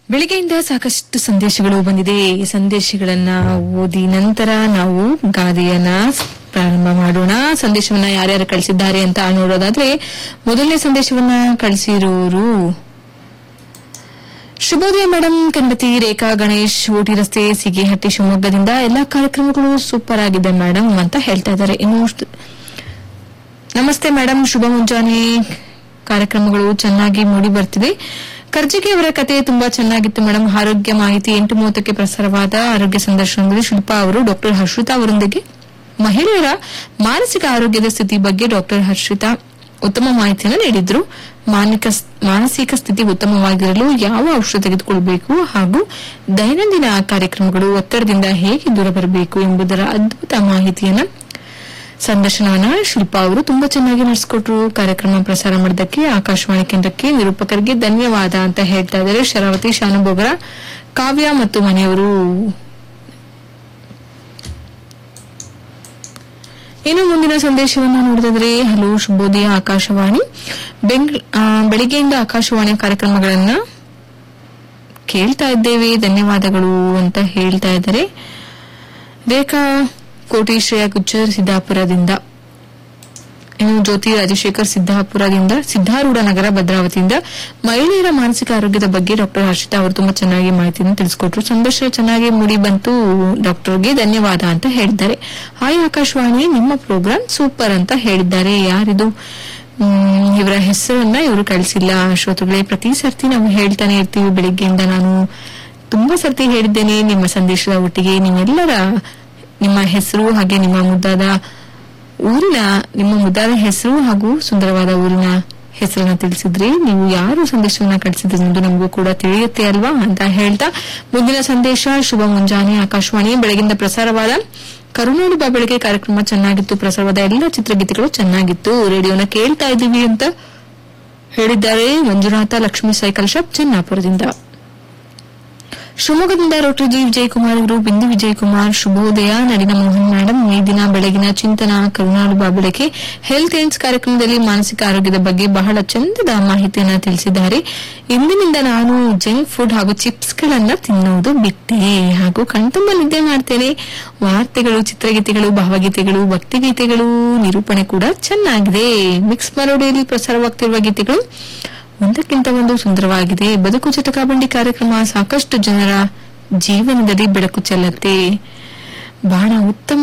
ಬೆಳಿಗ್ಗೆಯಿಂದ ಸಾಕಷ್ಟು ಸಂದೇಶಗಳು ಬಂದಿದೆ ಈ ಸಂದೇಶಗಳನ್ನ ಓದಿ ನಂತರ ನಾವು ಗಾದೆಯನ್ನ ಪ್ರಾರಂಭ ಮಾಡೋಣ ಸಂದೇಶವನ್ನ ಯಾರ್ಯಾರು ಕಳಿಸಿದ್ದಾರೆ ಅಂತ ನೋಡೋದಾದ್ರೆ ಮೊದಲನೇ ಸಂದೇಶವನ್ನ ಕಳಿಸಿರೋರು ಶುಭೋದಯ ಮೇಡಮ್ ಕನ್ನಡತಿ ರೇಖಾ ಗಣೇಶ್ ಓಟಿ ರಸ್ತೆ ಸಿಗಿಹಟ್ಟಿ ಶಿವಮೊಗ್ಗದಿಂದ ಎಲ್ಲಾ ಕಾರ್ಯಕ್ರಮಗಳು ಸೂಪರ್ ಆಗಿದೆ ಮೇಡಮ್ ಅಂತ ಹೇಳ್ತಾ ಇದ್ದಾರೆ ಇನ್ನು ಸ್ಟ್- ನಮಸ್ತೆ ಮೇಡಮ್ ಶುಭ ಮುಂಜಾನೆ ಕಾರ್ಯಕ್ರಮಗಳು ಚೆನ್ನಾಗಿ ಮೂಡಿ ಬರ್ತಿದೆ ಕರ್ಜಿಗೆ ಅವರ ಕತೆ ತುಂಬಾ ಚೆನ್ನಾಗಿತ್ತು ಮೇಡಮ್ ಆರೋಗ್ಯ ಮಾಹಿತಿ ಎಂಟು ಮೂವತ್ತಕ್ಕೆ ಪ್ರಸಾರವಾದ ಆರೋಗ್ಯ ಸಂದರ್ಶನದಲ್ಲಿ ಶಿಲ್ಪಾ ಅವರು ಡಾಕ್ಟರ್ ಹರ್ಷಿತಾ ಅವರೊಂದಿಗೆ ಮಹಿಳೆಯರ ಮಾನಸಿಕ ಆರೋಗ್ಯದ ಸ್ಥಿತಿ ಬಗ್ಗೆ ಡಾಕ್ಟರ್ ಹರ್ಷಿತಾ ಉತ್ತಮ ಮಾಹಿತಿಯನ್ನು ನೀಡಿದ್ರು ಮಾನಿಕ ಮಾನಸಿಕ ಸ್ಥಿತಿ ಉತ್ತಮವಾಗಿರಲು ಯಾವ ಔಷಧ ತೆಗೆದುಕೊಳ್ಳಬೇಕು ಹಾಗೂ ದೈನಂದಿನ ಕಾರ್ಯಕ್ರಮಗಳು ಒತ್ತಡದಿಂದ ಹೇಗೆ ದೂರ ಬರಬೇಕು ಎಂಬುದರ ಅದ್ಭುತ ಮಾಹಿತಿಯನ್ನ ಸಂದರ್ಶನವನ್ನ ಶಿಲ್ಪಾ ಅವರು ತುಂಬಾ ಚೆನ್ನಾಗಿ ನಡೆಸಿಕೊಟ್ರು ಕಾರ್ಯಕ್ರಮ ಪ್ರಸಾರ ಮಾಡಿದ್ದಕ್ಕೆ ಆಕಾಶವಾಣಿ ಕೇಂದ್ರಕ್ಕೆ ನಿರೂಪಕರಿಗೆ ಧನ್ಯವಾದ ಅಂತ ಹೇಳ್ತಾ ಇದ್ದಾರೆ ಶರಾವತಿ ಶಾನುಭೋಗರ ಕಾವ್ಯ ಮತ್ತು ಮನೆಯವರು ಇನ್ನು ಮುಂದಿನ ಸಂದೇಶವನ್ನು ನೋಡಿದ್ರೆ ಹಲೋ ಶುಭೋದಯ ಆಕಾಶವಾಣಿ ಬೆಂಗ್ ಆ, ಬೆಳಿಗ್ಗೆಯಿಂದ ಆಕಾಶವಾಣಿಯ ಕಾರ್ಯಕ್ರಮಗಳನ್ನ ಕೇಳ್ತಾ ಇದ್ದೇವೆ ಧನ್ಯವಾದಗಳು ಅಂತ ಹೇಳ್ತಾ ಇದ್ದಾರೆ ರೇಖಾ ಕೋಟೇಶ್ವರ ಗುಜ್ಜರ್ ಸಿದ್ದಾಪುರದಿಂದ ಇನ್ನು ಜ್ಯೋತಿ ರಾಜಶೇಖರ್ ಸಿದ್ದಾಪುರದಿಂದ ಸಿದ್ದಾರೂಢ ನಗರ ಭದ್ರಾವತಿಯಿಂದ ಮಹಿಳೆಯರ ಮಾನಸಿಕ ಆರೋಗ್ಯದ ಬಗ್ಗೆ ಡಾಕ್ಟರ್ ಹರ್ಷಿತಾ ಅವರು ತುಂಬಾ ಚೆನ್ನಾಗಿ ಮಾಹಿತಿಯನ್ನು ತಿಳಿಸಿಕೊಟ್ರು ಸಂದರ್ಶನ ಚೆನ್ನಾಗಿ ಮೂಡಿ ಬಂತು ಡಾಕ್ಟರ್ಗೆ ಧನ್ಯವಾದ ಅಂತ ಹೇಳಿದ್ದಾರೆ ಹಾಯ್ ಆಕಾಶವಾಣಿ ನಿಮ್ಮ ಪ್ರೋಗ್ರಾಂ ಸೂಪರ್ ಅಂತ ಹೇಳಿದ್ದಾರೆ ಯಾರಿದು ಮ್, ಇವರ ಹೆಸರನ್ನ ಇವರು ಕಳಿಸಿಲ್ಲ ಶ್ರೋತೃಗಳೇ ಪ್ರತಿ ಸರ್ತಿ ನಾವು ಹೇಳ್ತಾನೆ ಇರ್ತೀವಿ ಬೆಳಿಗ್ಗೆಯಿಂದ ನಾನು ತುಂಬಾ ಸರ್ತಿ ಹೇಳಿದ್ದೇನೆ ನಿಮ್ಮ ಸಂದೇಶದ ಒಟ್ಟಿಗೆ ನಿಮ್ಮೆಲ್ಲರ ನಿಮ್ಮ ಹೆಸರು ಹಾಗೆ ನಿಮ್ಮ ಮುದ್ದಾದ ಊರಿನ ನಿಮ್ಮ ಮುದ್ದಾದ ಹೆಸರು ಹಾಗೂ ಸುಂದರವಾದ ಊರಿನ ಹೆಸರನ್ನ ತಿಳಿಸಿದ್ರಿ ನೀವು ಯಾರು ಸಂದೇಶವನ್ನ ಕಳಿಸಿದ್ರಿ ಎಂದು ನಮಗೂ ಕೂಡ ತಿಳಿಯುತ್ತೆ ಅಲ್ವಾ ಅಂತ ಹೇಳ್ತಾ ಮುಂದಿನ ಸಂದೇಶ ಶುಭ ಮುಂಜಾನೆ ಆಕಾಶವಾಣಿ ಬೆಳಗಿಂದ ಪ್ರಸಾರವಾದ ಕರುನಾಡು ಬಾ ಬೆಳಗ್ಗೆ ಕಾರ್ಯಕ್ರಮ ಚೆನ್ನಾಗಿತ್ತು ಪ್ರಸಾರವಾದ ಎಲ್ಲ ಚಿತ್ರಗೀತೆಗಳು ಚೆನ್ನಾಗಿತ್ತು ರೇಡಿಯೋನ ಕೇಳ್ತಾ ಇದ್ದೀವಿ ಅಂತ ಹೇಳಿದ್ದಾರೆ ಮಂಜುನಾಥ ಲಕ್ಷ್ಮೀ ಸೈಕಲ್ ಶಾಪ್ ಚೆನ್ನಾಪುರದಿಂದ ಶಿವಮೊಗ್ಗದಿಂದ ಡಾಕ್ಟರ್ ಜಿ ವಿಜಯಕುಮಾರ್ ಅವರು ಬಿಂದು ವಿಜಯಕುಮಾರ್ ಶುಭೋದಯ ನಡಿನ ಮೋಹನ್ ಮೇಡಮ್ ಈ ದಿನ ಬೆಳಗಿನ ಚಿಂತನ ಕರುನಾಡು ಬಾಬಳಕೆ ಹೆಲ್ತ್ ಏನ್ಸ್ ಕಾರ್ಯಕ್ರಮದಲ್ಲಿ ಮಾನಸಿಕ ಆರೋಗ್ಯದ ಬಗ್ಗೆ ಬಹಳ ಚಂದದ ಮಾಹಿತಿಯನ್ನ ತಿಳಿಸಿದ್ದಾರೆ ಇಂದಿನಿಂದ ನಾನು ಜಂಕ್ ಫುಡ್ ಹಾಗೂ ಚಿಪ್ಸ್ ಗಳನ್ನ ತಿನ್ನುವುದು ಬಿಟ್ಟೆ ಹಾಗೂ ಕಣ್ತುಂಬ ನಿದ್ದೆ ಮಾಡ್ತೇನೆ ವಾರ್ತೆಗಳು ಚಿತ್ರಗೀತೆಗಳು ಭಾವಗೀತೆಗಳು ಭಕ್ತಿಗೀತೆಗಳು ನಿರೂಪಣೆ ಕೂಡ ಚೆನ್ನಾಗಿದೆ ಮಿಕ್ಸ್ ಮರೋಡಿಯಲ್ಲಿ ಪ್ರಸಾರವಾಗ್ತಿರುವ ಗೀತೆಗಳು ಒಂದಕ್ಕಿಂತ ಒಂದು ಸುಂದರವಾಗಿದೆ ಬದುಕು ಚಟಕ ಬಂಡಿ ಕಾರ್ಯಕ್ರಮ ಸಾಕಷ್ಟು ಜನರ ಜೀವನದಲ್ಲಿ ಬೆಳಕು ಚೆಲ್ಲತ್ತೆ ಬಹಳ ಉತ್ತಮ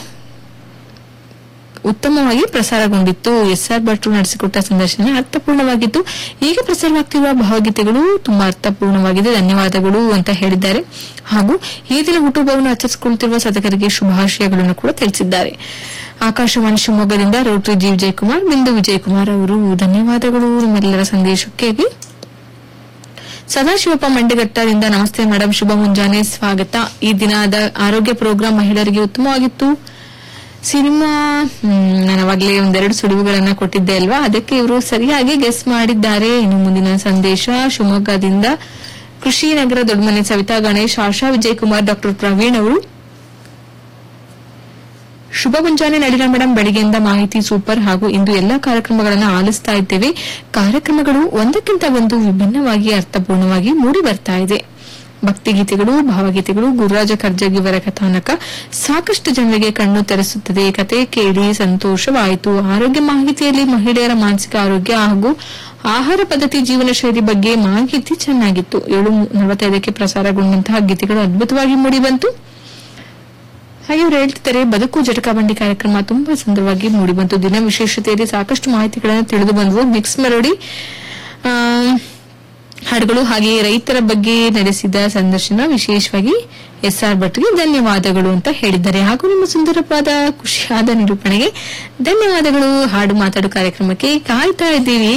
ಉತ್ತಮವಾಗಿ ಪ್ರಸಾರಗೊಂಡಿತ್ತು ಎಸ್ ಆರ್ ಭಟ್ರು ನಡೆಸಿಕೊಟ್ಟ ಸಂದರ್ಶನ ಅರ್ಥಪೂರ್ಣವಾಗಿತ್ತು ಈಗ ಪ್ರಸಾರವಾಗ್ತಿರುವ ಭಾವಗೀತೆಗಳು ತುಂಬಾ ಅರ್ಥಪೂರ್ಣವಾಗಿದೆ ಧನ್ಯವಾದಗಳು ಅಂತ ಹೇಳಿದ್ದಾರೆ ಹಾಗೂ ಈ ದಿನ ಹುಟ್ಟುಹಬ್ಬವನ್ನು ಆಚರಿಸಿಕೊಳ್ಳುತ್ತಿರುವ ಸಾಧಕರಿಗೆ ಶುಭಾಶಯಗಳನ್ನು ಕೂಡ ತಿಳಿಸಿದ್ದಾರೆ ಆಕಾಶವಾಣಿ ಶಿವಮೊಗ್ಗದಿಂದ ರೋಟರಿ ಜಿ ವಿಜಯಕುಮಾರ್ ಬಿಂದು ವಿಜಯಕುಮಾರ್ ಅವರು ಧನ್ಯವಾದಗಳು ನಿಮ್ಮೆಲ್ಲರ ಸಂದೇಶಕ್ಕೆ ಸದಾಶಿವಪ್ಪ ಮಂಡಗಟ್ಟದಿಂದ ನಮಸ್ತೆ ಮೇಡಮ್ ಶುಭ ಮುಂಜಾನೆ ಸ್ವಾಗತ ಈ ದಿನದ ಆರೋಗ್ಯ ಪ್ರೋಗ್ರಾಂ ಮಹಿಳೆಯರಿಗೆ ಉತ್ತಮವಾಗಿತ್ತು ಸಿನಿಮಾ ಹ್ಮ್, ನಾನು ಅವಾಗಲೇ ಒಂದೆರಡು ಸುಳಿವುಗಳನ್ನ ಕೊಟ್ಟಿದ್ದೆ ಅಲ್ವಾ ಅದಕ್ಕೆ ಇವರು ಸರಿಯಾಗಿ ಗೆಸ್ ಮಾಡಿದ್ದಾರೆ ಇನ್ನು ಮುಂದಿನ ಸಂದೇಶ ಶಿವಮೊಗ್ಗದಿಂದ ಕೃಷಿ ನಗರ ದೊಡ್ಡಮನೆ ಸವಿತಾ ಗಣೇಶ್ ಆಶಾ ವಿಜಯಕುಮಾರ್ ಡಾಕ್ಟರ್ ಪ್ರವೀಣ್ ಅವರು ಶುಭ ಮುಂಜಾನೆ ನಡಿನ ಮೇಡಮ್ ಬೆಳಿಗ್ಗೆಯಿಂದ ಮಾಹಿತಿ ಸೂಪರ್ ಹಾಗೂ ಇಂದು ಎಲ್ಲಾ ಕಾರ್ಯಕ್ರಮಗಳನ್ನು ಆಲಿಸ್ತಾ ಇದ್ದೇವೆ ಕಾರ್ಯಕ್ರಮಗಳು ಒಂದಕ್ಕಿಂತ ಒಂದು ವಿಭಿನ್ನವಾಗಿ ಅರ್ಥಪೂರ್ಣವಾಗಿ ಮೂಡಿ ಬರ್ತಾ ಇದೆ ಭಕ್ತಿಗೀತೆಗಳು ಭಾವಗೀತೆಗಳು ಗುರುರಾಜ ಕರ್ಜಗಿ ಅವರ ಕಥಾನಕ ಸಾಕಷ್ಟು ಜನರಿಗೆ ಕಣ್ಣು ತೆರೆಸುತ್ತದೆ ಕತೆ ಕೇಳಿ ಸಂತೋಷವಾಯಿತು ಆರೋಗ್ಯ ಮಾಹಿತಿಯಲ್ಲಿ ಮಹಿಳೆಯರ ಮಾನಸಿಕ ಆರೋಗ್ಯ ಹಾಗೂ ಆಹಾರ ಪದ್ಧತಿ ಜೀವನ ಶೈಲಿ ಬಗ್ಗೆ ಮಾಹಿತಿ ಚೆನ್ನಾಗಿತ್ತು ಏಳು ನಲವತ್ತೈದಕ್ಕೆ ಪ್ರಸಾರಗೊಂಡಂತಹ ಗೀತೆಗಳು ಅದ್ಭುತವಾಗಿ ಮೂಡಿಬಂತು ಹಾಗೆ ಇವರು ಹೇಳ್ತಿದ್ದಾರೆ ಬದುಕು ಜಟಕ ಬಂಡಿ ಕಾರ್ಯಕ್ರಮ ತುಂಬಾ ಸುಂದರವಾಗಿ ಮೂಡಿಬಂತು ದಿನ ವಿಶೇಷತೆಯಲ್ಲಿ ಸಾಕಷ್ಟು ಮಾಹಿತಿಗಳನ್ನು ತಿಳಿದು ಬಂದವು ಮಿಕ್ಸ್ ಮೆಲೋಡಿ ಆ, ಹಾಡುಗಳು ಹಾಗೆ ರೈತರ ಬಗ್ಗೆ ನಡೆಸಿದ ಸಂದರ್ಶನ ವಿಶೇಷವಾಗಿ ಎಸ್ ಆರ್ ಭಟ್ಗೆ ಧನ್ಯವಾದಗಳು ಅಂತ ಹೇಳಿದ್ದಾರೆ ಹಾಗೂ ನಿಮ್ಮ ಸುಂದರವಾದ ಖುಷಿಯಾದ ನಿರೂಪಣೆಗೆ ಧನ್ಯವಾದಗಳು ಹಾಡು ಮಾತಾಡು ಕಾರ್ಯಕ್ರಮಕ್ಕೆ ಕಾಯ್ತಾ ಇದ್ದೀವಿ